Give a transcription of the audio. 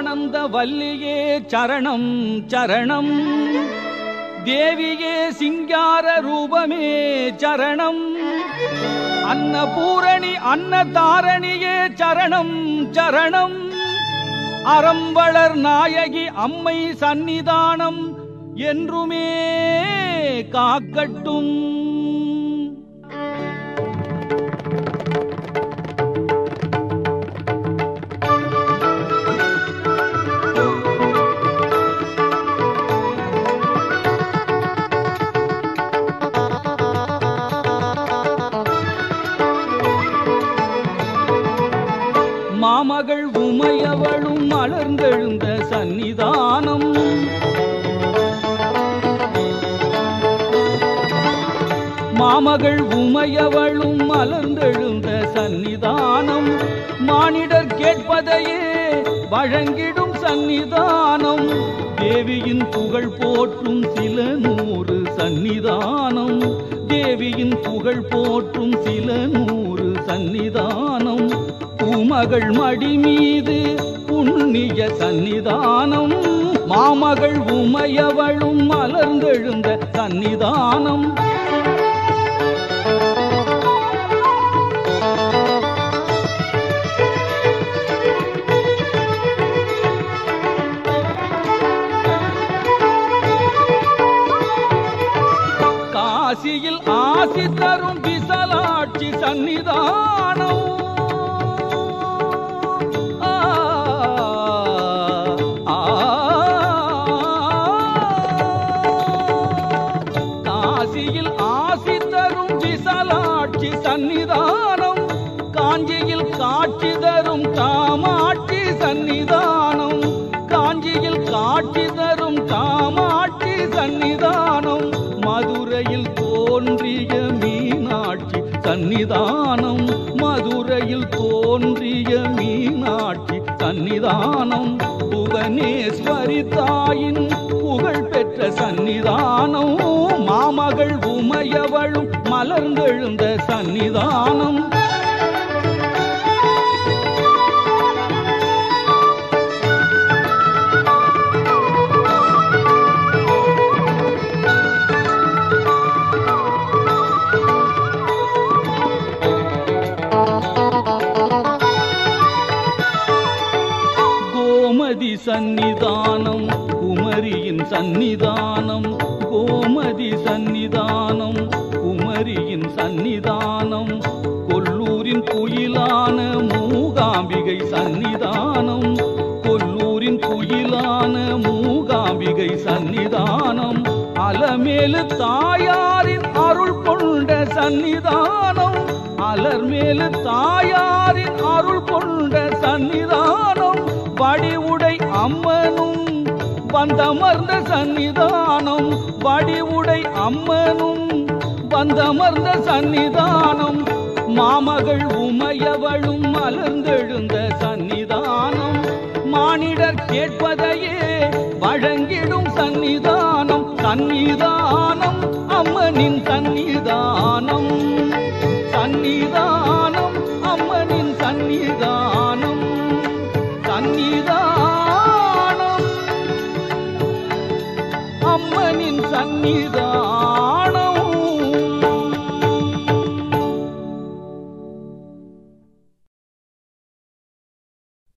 ஆனந்த வல்லியே சரணம் சரணம் தேவியே சிங்கார ரூபமே சரணம் அன்னபூரணி அன்னதாரணியே சரணம் சரணம் அறம்பளர் நாயகி அம்மை சந்நிதானம் என்றுமே காக்கட்டும் மாமகள் உமையவளும் மலர்ந்தெழுந்த சந்நிதானம் மாமகள் உமையவளும் மலர்ந்தெழுந்த சந்நிதானம் மானிடர் கேட்பதையே வழங்கிடும் சந்நிதானம் தேவியின் புகழ் போற்றும் சில நூறு சந்நிதானம் தேவியின் புகழ் போற்றும் சில நூறு சந்நிதானம் பூமகள் மடி மீது புண்ணிய சந்நிதானம் மாமகள் உமையவளும் மலர்ந்தெழுந்த சந்நிதானம் காசியில் ஆசி தரும் விசலாட்சி சந்நிதானம் ஆ, ஆ, காசியில் ஆசி தரும் விசலாட்சி சந்நிதானம் காஞ்சியில் காட்சி தரும் காமாட்சி சந்நிதானம் காஞ்சியில் காட்சி தரும் காமாட்சி சந்நிதானம் மதுரையில் தோன்றிய மீனாட்சி சந்நிதானம் மதுரையில் தோன்றிய மீனாட்சி சந்நிதானம் புவனேஸ்வரி தாயின் புகழ் பெற்ற சந்நிதானம் மாமகள் உமையவளும் மலர்ந்தெழுந்த சந்நிதானம் கோமதி சந்நிதானம் குமரியின் சந்நிதானம் கோமதி சந்நிதானம் குமரியின் சந்நிதானம் கொல்லூரின் குயிலான மூகாம்பிகை சந்நிதானம் கொல்லூரின் குயிலான மூகாம்பிகை சந்நிதானம் அலமேலு தாயாரின் அருள் கொண்ட சந்நிதானம் அலர்மேலு தாயாரின் அருள் கொண்ட சந்நிதானம் வடிவுடை அம்மனும் வந்தமர்ந்த சந்நிதானம் வடிவுடை அம்மனும் வந்தமர்ந்த சந்நிதானம் மாமகள் உமையவளும் மலர்ந்தெழுந்த சந்நிதானம் மானிடர் கேட்பதையே வழங்கிடும் சந்நிதானம் சந்நிதானம் அம்மனின் சந்நிதானம் சந்நிதானம் அம்மனின் சந்நிதானம் சந்நிதானம் அம்மனின் சந்நிதானம்